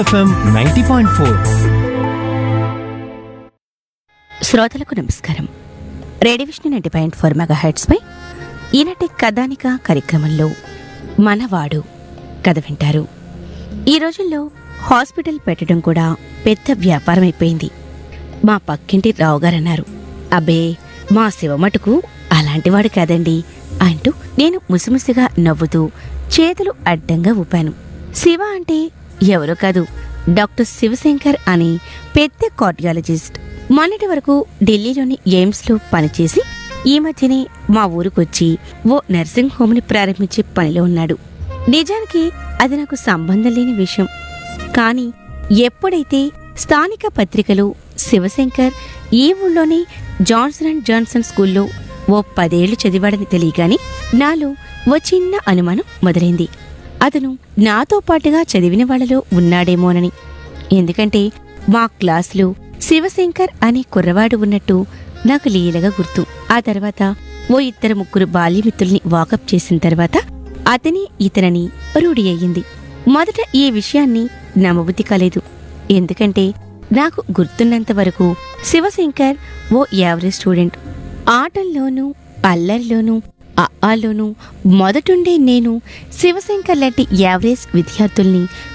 FM ninety point four శ్రోతలకు నమస్కారం radio Vishnu ninety point four mega పై ఈనాటి కథానిక కార్యక్రమంలో మనవాడు కథ వింటారు ఈ రోజుల్లో హాస్పిటల్ పెట్టడం కూడా పెద్ద వ్యాపారం అయిపోయింది మా పక్కింటి రావు గారు అన్నారు అబ్బే మా శివమటుకు అలాంటివాడు కాదండి అంటూ నేను ముసిముసిగా నవ్వుతూ చేతులు అడ్డంగా ఊపాను శివ అంటే ఎవరో కాదు డాక్టర్ శివశంకర్ అని పెద్ద కార్డియాలజిస్ట్ మొన్నటి వరకు ఢిల్లీలోని ఎయిమ్స్లో పనిచేసి ఈ మధ్యనే మా ఊరికొచ్చి ఓ నర్సింగ్ హోమ్ని ప్రారంభించే పనిలో ఉన్నాడు నిజానికి అది నాకు సంబంధం లేని విషయం కానీ ఎప్పుడైతే స్థానిక పత్రికలు శివశంకర్ ఈ ఊళ్ళోని జాన్సన్ అండ్ జాన్సన్ స్కూల్లో ఓ పదేళ్లు చదివాడని తెలియగాని నాలో ఓ చిన్న అనుమానం మొదలైంది అతను నాతో పాటుగా చదివిన వాళ్ళలో ఉన్నాడేమోనని ఎందుకంటే మా క్లాసులో శివశంకర్ అనే కుర్రవాడు ఉన్నట్టు నాకు లీలగా గుర్తు ఆ తర్వాత ఓ ఇద్దరు ముగ్గురు బాల్యమిత్రుల్ని వాకప్ చేసిన తర్వాత అతని ఇతనని రూఢి అయ్యింది మొదట ఈ విషయాన్ని నమ్మబుద్ధి కాలేదు ఎందుకంటే నాకు గుర్తున్నంత వరకు శివశంకర్ ఓ యావరేజ్ స్టూడెంట్ ఆటల్లోనూ అల్లరిలోనూ అఆలోనూ మొదటుండే నేను శివశంకర్ లాంటి యావరేజ్ విద్యార్థుల్ని